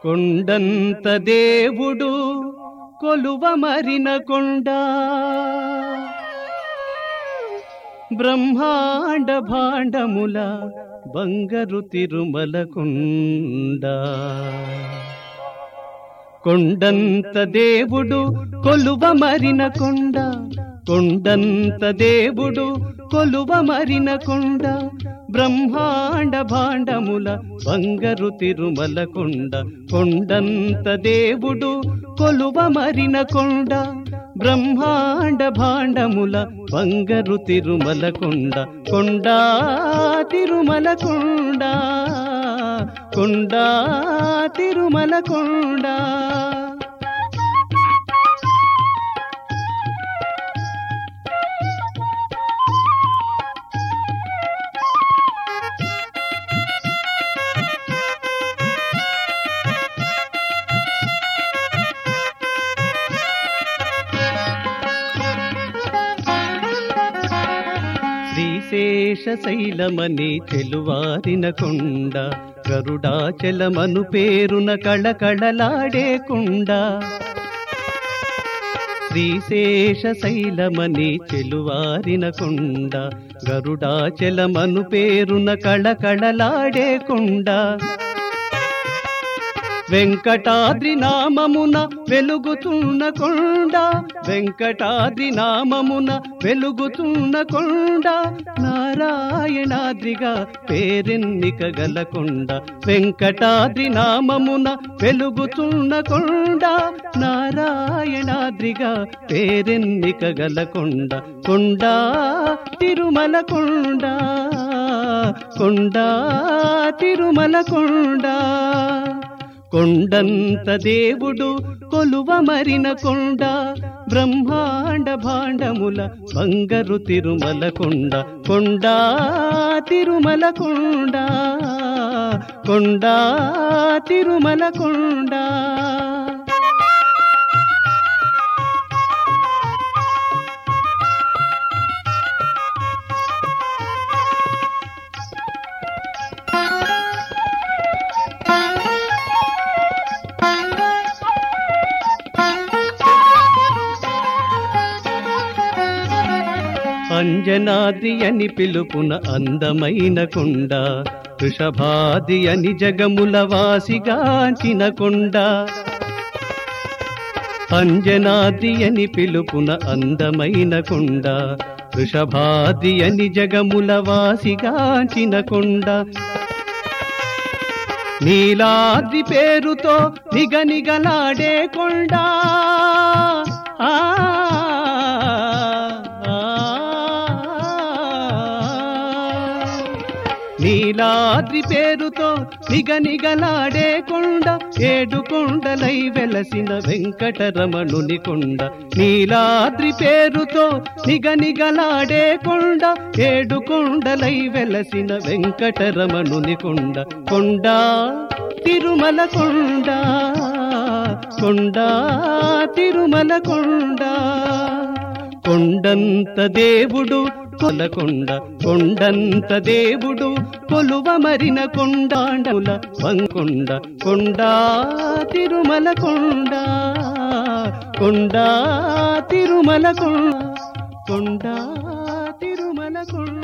కొండంత దేవుడు కొలువ మరిన కొండ బ్రహ్మాండ భాండముల బంగరు తిరుమల కొండ కొండంత దేవుడు కొలువ మరిన కొండ కొండంత దేవుడు కొలువ మరిన కొండ బ్రహ్మాండ భాండముల బంగరు తిరుమల కొండ కొండంత దేవుడు కొలువ మరిన కొండ బ్రహ్మాండ భాండముల బంగరు తిరుమల కొండ కొండా తిరుమల కొండ కొండా తిరుమల కొండ శ్రీశేష శైలమని చెలువారిన కొండ గరుడాచలమను పేరున కళకళలాడే కొండ శ్రీశేష శైలమని చెలువారిన కొండ గరుడాచలమను పేరున కళకళలాడే కొండ వెంకటాద్రి నామమున వెలుగుతున్న కొండ వెంకటాద్రి నామమున వెలుగుతున్న కొండ నారాయణాద్రిగా పేరెన్నిక గల కొండ వెంకటాద్రి నామమున వెలుగుతున్న కొండ నారాయణాద్రిగా పేరెన్నిక గల కొండ కొండ తిరుమల కొండ కొండ తిరుమల కొండ కొండంత దేవుడు కొలువ మరిన కొండ బ్రహ్మాండ భాండముల బంగరు తిరుమల కొండ కొండ తిరుమల కొండ కొండ తిరుమల కొండ అంజనాద్రి అని పిలుపున అందమైన కొండ వృషభాది అని జగముల వాసిగాంచిన కొండ అంజనాద్రి అని పిలుపున అందమైన కొండ వృషభాది అని జగముల వాసిగాంచిన కొండ నీలాద్రి పేరుతో నిగనిగలాడే కొండ ఆ నీలాద్రి పేరుతో నిగనిగలాడే కొండ ఏడు కొండలై వెలసిన వెంకటరమణుని కొండ నీలాద్రి పేరుతో నిగనిగలాడే కొండ ఏడు కొండలై వెలసిన వెంకటరమణుని కొండ కొండ తిరుమల కొండ కొండ తిరుమల కొండ కొండంత దేవుడు కొలకొండ కొండంత దేవుడు కొలువ మరిన కొండాండముల వంకొండ కొండ తిరుమల కొండ కొండ తిరుమల కొండ కొండ తిరుమల కొండ